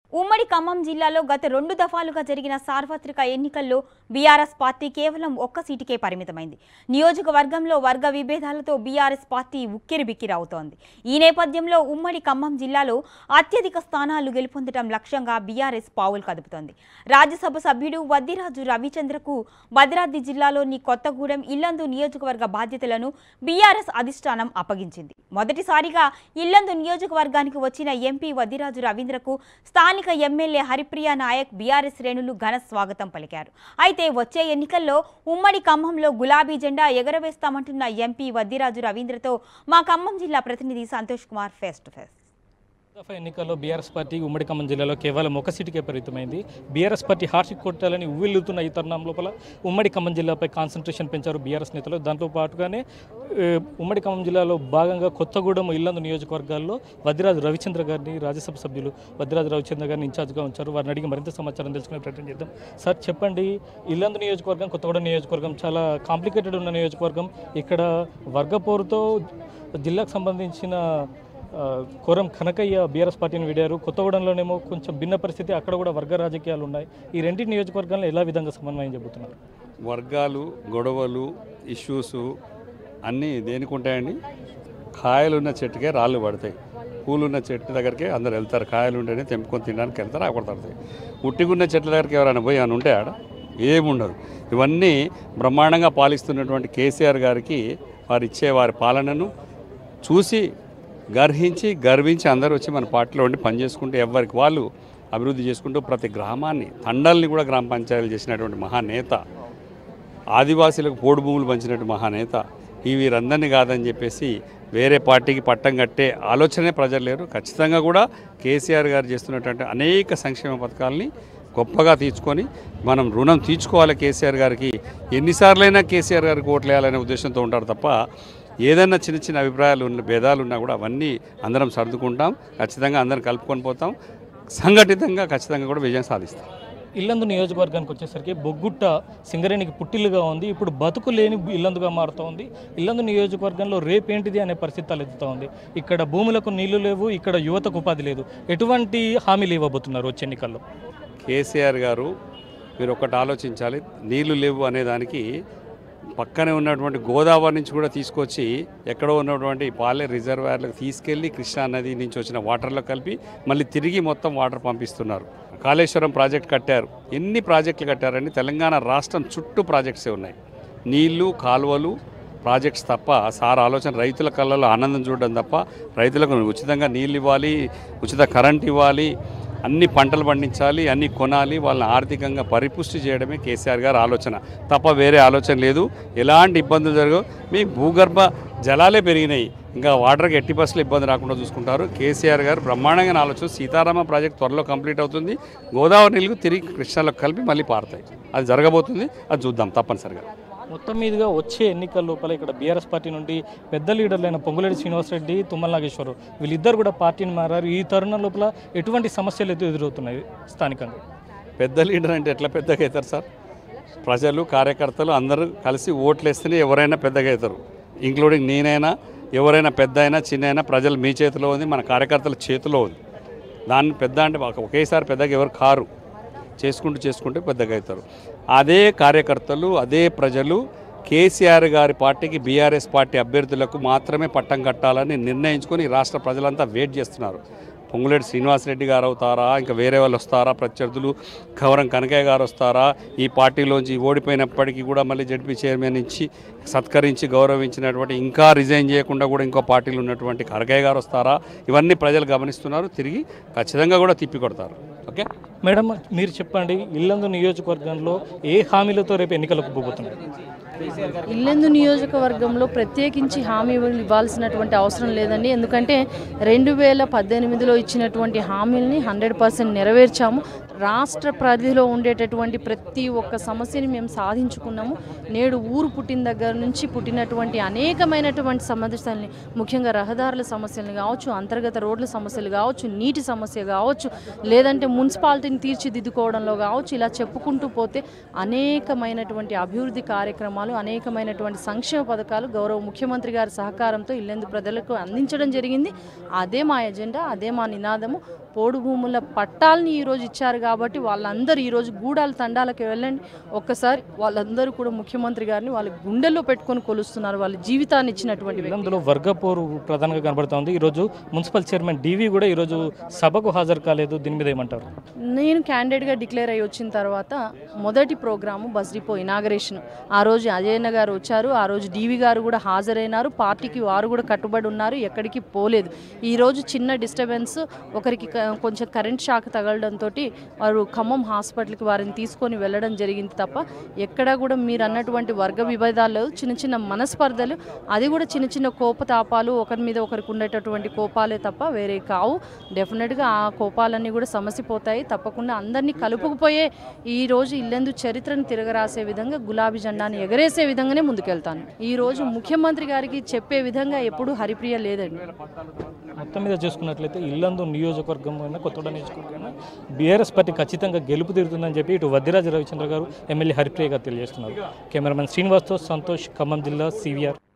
ఉమ్మడి ఖమ్మం జిల్లాలో గత రెండు దఫాలుగా జరిగిన సార్వత్రిక ఎన్నికల్లో బీఆర్ఎస్ పార్టీ కేవలం ఒక్క సీటుకే పరిమితమైంది నియోజకవర్గంలో వర్గ విభేదాలతో బీఆర్ఎస్ పార్టీ ఉక్కిరిబిక్కిరవుతోంది ఈ నేపథ్యంలో ఉమ్మడి ఖమ్మం జిల్లాలో అత్యధిక స్థానాలు గెలుపొందడం లక్ష్యంగా బీఆర్ఎస్ పావులు కదుపుతోంది రాజ్యసభ సభ్యుడు వద్దిరాజు రవిచంద్రకు భద్రాద్రి జిల్లాలోని కొత్తగూడెం ఇల్లందు నియోజకవర్గ బాధ్యతలను బీఆర్ఎస్ అధిష్టానం అప్పగించింది మొదటిసారిగా ఇల్లందు నియోజకవర్గానికి వచ్చిన ఎంపీ వద్దిరాజు రవీంద్రకు స్థానిక ఎమ్మెల్యే హరిప్రియ నాయక్ బీఆర్ఎస్ శ్రేణులు ఘన స్వాగతం పలికారు అయితే వచ్చే ఎన్నికల్లో ఉమ్మడి ఖమ్మంలో గులాబీ జెండా ఎగరవేస్తామంటున్న ఎంపీ వద్దిరాజు రవీంద్రతో మా ఖమ్మం జిల్లా ప్రతినిధి Santosh Kumar face to face దఫా ఎన్నికల్లో బీఆర్ఎస్ పార్టీ ఉమ్మడి ఖమ్మం జిల్లాలో కేవలం ఒక సీటుకే పరిమితమైంది బీఆర్ఎస్ పార్టీ హార్షిక్ కొట్టాలని ఉవ్విల్లుతున్న ఈ తరుణం లోపల ఉమ్మడి ఖమ్మం జిల్లాపై కాన్సన్ట్రేషన్ పెంచారు బీఆర్ఎస్ నేతలు దాంతో పాటుగానే ఏ, ఉమ్మడి ఖమ్మం జిల్లాలో భాగంగా కొత్తగూడెం ఇల్లందు నియోజకవర్గాల్లో వద్దిరాజు రవిచంద్ర గారిని రాజ్యసభ సభ్యులు వద్దిరాజు రవిచంద్ర గారిని ఇన్ఛార్జ్గా ఉంచారు వారిని అడిగి మరింత సమాచారం తెలుసుకునే ప్రయత్నం చేద్దాం సార్ చెప్పండి ఇల్లందు నియోజకవర్గం కొత్తగూడెం నియోజకవర్గం చాలా కాంప్లికేటెడ్ ఉన్న నియోజకవర్గం ఇక్కడ వర్గపోరుతో జిల్లాకు సంబంధించిన ఆ, కోరం కనకయ్య బీఆర్ఎస్ పార్టీని వీడారు కొత్తగూడెంలోనేమో కొంచెం భిన్న పరిస్థితి అక్కడ కూడా వర్గ రాజకీయాలు ఉన్నాయి ఈ రెండింటి నియోజకవర్గాల్లో ఎలా విధంగా సమన్వయం చెబుతున్నారు వర్గాలు గొడవలు ఇష్యూస్ అన్నీ దేనికి ఉంటాయండి కాయలున్న చెట్టుకే రాళ్ళు పడతాయి పూలున్న చెట్టు దగ్గరికి అందరు వెళ్తారు కాయలు ఉంటేనే తెంపుకొని తినడానికి వెళ్తారు అక్కడ పడతాయి ఉట్టిగున్న చెట్ల దగ్గరికి ఎవరైనా పోయి అని ఉంటే ఆడ ఏముండదు ఇవన్నీ బ్రహ్మాండంగా పాలిస్తున్నటువంటి కేసీఆర్ గారికి వారు ఇచ్చే వారి పాలనను చూసి గర్హించి గర్వించి అందరూ వచ్చి మన పార్టీలో ఉండి పనిచేసుకుంటూ ఎవరికి వాళ్ళు అభివృద్ధి చేసుకుంటూ ప్రతి గ్రామాన్ని తండల్ని కూడా గ్రామ పంచాయతీలు చేసినటువంటి మహానేత ఆదివాసీలకు పోడు భూములు పంచినట్టు మహానేత ఈ వీరందరినీ కాదని చెప్పేసి వేరే పార్టీకి పట్టం కట్టే ఆలోచనే ప్రజలు లేరు ఖచ్చితంగా కూడా కేసీఆర్ గారు చేస్తున్నటువంటి అనేక సంక్షేమ పథకాలని గొప్పగా తీర్చుకొని మనం రుణం తీర్చుకోవాలి కేసీఆర్ గారికి ఎన్నిసార్లైనా కేసీఆర్ గారికి ఓట్లు వేయాలనే ఉద్దేశంతో ఉంటారు తప్ప ఏదైనా చిన్న చిన్న అభిప్రాయాలు ఉన్న భేదాలు ఉన్నా కూడా అవన్నీ అందరం సర్దుకుంటాం ఖచ్చితంగా అందరం కలుపుకొని పోతాం సంఘటితంగా ఖచ్చితంగా కూడా విజయం సాధిస్తాం ఇల్లందు నియోజకవర్గానికి వచ్చేసరికి బొగ్గుట్ట సింగరేణికి పుట్టిల్లుగా ఉంది ఇప్పుడు బతుకు లేని ఇల్లందుగా మారుతూ ఉంది ఇల్లందు నియోజకవర్గంలో రేపేంటిది అనే పరిస్థితి తలెత్తుతూ ఉంది ఇక్కడ భూములకు నీళ్లు లేవు ఇక్కడ యువతకు ఉపాధి లేదు ఎటువంటి హామీలు ఇవ్వబోతున్నారు వచ్చే ఎన్నికల్లో కేసీఆర్ గారు మీరు ఒకటి ఆలోచించాలి నీళ్లు లేవు అనే దానికి పక్కనే ఉన్నటువంటి గోదావరి నుంచి కూడా తీసుకొచ్చి ఎక్కడో ఉన్నటువంటి పాలే రిజర్వాయర్లకు తీసుకెళ్ళి కృష్ణా నది నుంచి వచ్చిన వాటర్లో కలిపి మళ్ళీ తిరిగి మొత్తం వాటర్ పంపిస్తున్నారు కాళేశ్వరం ప్రాజెక్ట్ కట్టారు ఎన్ని ప్రాజెక్టులు కట్టారండి తెలంగాణ రాష్ట్రం చుట్టూ ప్రాజెక్ట్సే ఉన్నాయి నీళ్లు కాలువలు ప్రాజెక్ట్స్ తప్ప సార్ ఆలోచన రైతుల కళ్ళలో ఆనందం చూడడం తప్ప రైతులకు ఉచితంగా నీళ్ళు ఇవ్వాలి ఉచిత కరెంట్ ఇవ్వాలి అన్ని పంటలు పండించాలి అన్ని కొనాలి వాళ్ళని ఆర్థికంగా పరిపుష్టి చేయడమే కేసీఆర్ గారి ఆలోచన తప్ప వేరే ఆలోచన లేదు ఎలాంటి ఇబ్బందులు జరగవు మీ భూగర్భ జలాలే పెరిగినాయి ఇంకా వాటర్కి ఎట్టి బస్సులు ఇబ్బంది రాకుండా చూసుకుంటారు కేసీఆర్ గారు బ్రహ్మాండంగా ఆలోచన సీతారామ ప్రాజెక్ట్ త్వరలో కంప్లీట్ అవుతుంది గోదావరి నీళ్ళు తిరిగి కృష్ణాలో కలిపి మళ్ళీ పారుతాయి అది జరగబోతుంది అది చూద్దాం తప్పనిసరిగా మొత్తం మీదుగా వచ్చే ఎన్నికల లోపల ఇక్కడ బీఆర్ఎస్ పార్టీ నుండి పెద్ద లీడర్లైన పొంగులేటి శ్రీనివాసరెడ్డి తుమ్మల నాగేశ్వరరావు వీళ్ళిద్దరు కూడా పార్టీని మారారు ఈ తరుణం లోపల ఎటువంటి సమస్యలు అయితే ఎదురవుతున్నాయి స్థానికంగా పెద్ద లీడర్ అంటే ఎట్లా పెద్దగా అవుతారు సార్ ప్రజలు కార్యకర్తలు అందరూ కలిసి ఓట్లేస్తేనే ఎవరైనా పెద్దగా అవుతారు ఇంక్లూడింగ్ నేనైనా ఎవరైనా పెద్ద అయినా చిన్న అయినా ప్రజలు మీ చేతిలో ఉంది మన కార్యకర్తల చేతిలో ఉంది దాన్ని పెద్ద అంటే ఒక- ఒకేసారి పెద్దగా ఎవరు కారు చేసుకుంటూ చేసుకుంటూ పెద్దగా అవుతారు అదే కార్యకర్తలు అదే ప్రజలు కేసీఆర్ గారి పార్టీకి బీఆర్ఎస్ పార్టీ అభ్యర్థులకు మాత్రమే పట్టం కట్టాలని నిర్ణయించుకొని ఈ రాష్ట్ర ప్రజలంతా వెయిట్ చేస్తున్నారు పొంగులేటి శ్రీనివాసరెడ్డి గారు అవుతారా ఇంకా వేరే వాళ్ళు వస్తారా ప్రత్యర్థులు కవరం కనకయ్య గారు వస్తారా ఈ పార్టీలోంచి ఓడిపోయినప్పటికీ కూడా మళ్ళీ జడ్పీ చైర్మన్ ఇచ్చి సత్కరించి గౌరవించినటువంటి ఇంకా రిజైన్ చేయకుండా కూడా ఇంకో పార్టీలో ఉన్నటువంటి కనకయ్య గారు వస్తారా ఇవన్నీ ప్రజలు గమనిస్తున్నారు తిరిగి ఖచ్చితంగా కూడా తిప్పి కొడతారు ఓకే మేడం మీరు చెప్పండి ఇల్లందు నియోజకవర్గంలో ఏ హామీలతో రేపు ఎన్నికలకు పోబోతున్నారు ఇల్లెందు నియోజకవర్గంలో ప్రత్యేకించి హామీ ఇవ్వాల్సినటువంటి అవసరం లేదండి ఎందుకంటే రెండు వేల పద్దెనిమిదిలో ఇచ్చినటువంటి హామీలని హండ్రెడ్ పర్సెంట్ నెరవేర్చాము రాష్ట్ర పరిధిలో ఉండేటటువంటి ప్రతి ఒక్క సమస్యని మేము సాధించుకున్నాము నేడు ఊరు పుట్టిన దగ్గర నుంచి పుట్టినటువంటి అనేకమైనటువంటి సమస్యల్ని ముఖ్యంగా రహదారుల సమస్యలు కావచ్చు అంతర్గత రోడ్ల సమస్యలు కావచ్చు నీటి సమస్య కావచ్చు లేదంటే మున్సిపాలిటీని తీర్చిదిద్దుకోవడంలో కావచ్చు ఇలా చెప్పుకుంటూ పోతే అనేకమైనటువంటి అభివృద్ధి కార్యక్రమాలు అనేకమైనటువంటి సంక్షేమ పథకాలు గౌరవ ముఖ్యమంత్రి గారి సహకారంతో ఇల్లెందు ప్రజలకు అందించడం జరిగింది అదే మా ఎజెండా అదే మా నినాదము పోడు భూముల పట్టాలని ఈరోజు ఇచ్చారు కాబట్టి వాళ్ళందరూ ఈరోజు గూడాల తండాలకు వెళ్ళండి ఒక్కసారి వాళ్ళందరూ కూడా ముఖ్యమంత్రి గారిని వాళ్ళ గుండెల్లో పెట్టుకొని కొలుస్తున్నారు వాళ్ళ జీవితాన్ని ఇచ్చినటువంటి వ్యక్తి. అందులో వర్గపోరు ప్రధానంగా కనబడుతోంది ఈరోజు మున్సిపల్ చైర్మన్ డివి కూడా ఈరోజు సభకు హాజరు కాలేదు దీని మీద ఏమంటారు నేను క్యాండిడేట్గా డిక్లేర్ అయ్యి వచ్చిన తర్వాత మొదటి ప్రోగ్రాము బస్ డిపో ఇనాగరేషన్ ఆ రోజు అజయన్న గారు వచ్చారు ఆ రోజు డివి గారు కూడా హాజరైనారు పార్టీకి వారు కూడా కట్టుబడి ఉన్నారు ఎక్కడికి పోలేదు ఈ రోజు చిన్న డిస్టర్బెన్స్ ఒకరికి క- కొంచెం కరెంట్ షాక్ తగలడంతో వారు ఖమ్మం హాస్పిటల్కి వారిని తీసుకొని వెళ్ళడం జరిగింది తప్ప ఎక్కడా కూడా మీరు అన్నటువంటి వర్గ విభేదాలు చిన్న చిన్న మనస్పర్ధలు అది కూడా చిన్న చిన్న కోపతాపాలు ఒకరి మీద ఒకరికి ఉండేటటువంటి కోపాలే తప్ప వేరే కావు డెఫినెట్గా ఆ కోపాలన్నీ కూడా సమసిపోతాయి తప్పకుండా అందరినీ కలుపుకుపోయే ఈ రోజు ఇల్లెందు చరిత్రను తిరగరాసే విధంగా గులాబీ జెండాని ఎగరేసే విధంగానే ముందుకెళ్తాను ఈ రోజు ముఖ్యమంత్రి గారికి చెప్పే విధంగా ఎప్పుడు హరిప్రియ లేదండి మొత్తం మీద చూసుకున్నట్లయితే ఇల్లందు నియోజకవర్గం అయినా కొత్తగూడ నియోజకవర్గం బీఆర్ఎస్ పార్టీ ఖచ్చితంగా గెలుపు తీరుతుందని చెప్పి ఇటు వద్దిరాజు రవిచంద్ర గారు ఎమ్మెల్యే హరిప్రియ గారు తెలియజేస్తున్నారు కెమెరామెన్ శ్రీనివాస్తో సంతోష్ ఖమ్మం జిల్లా సివిఆర్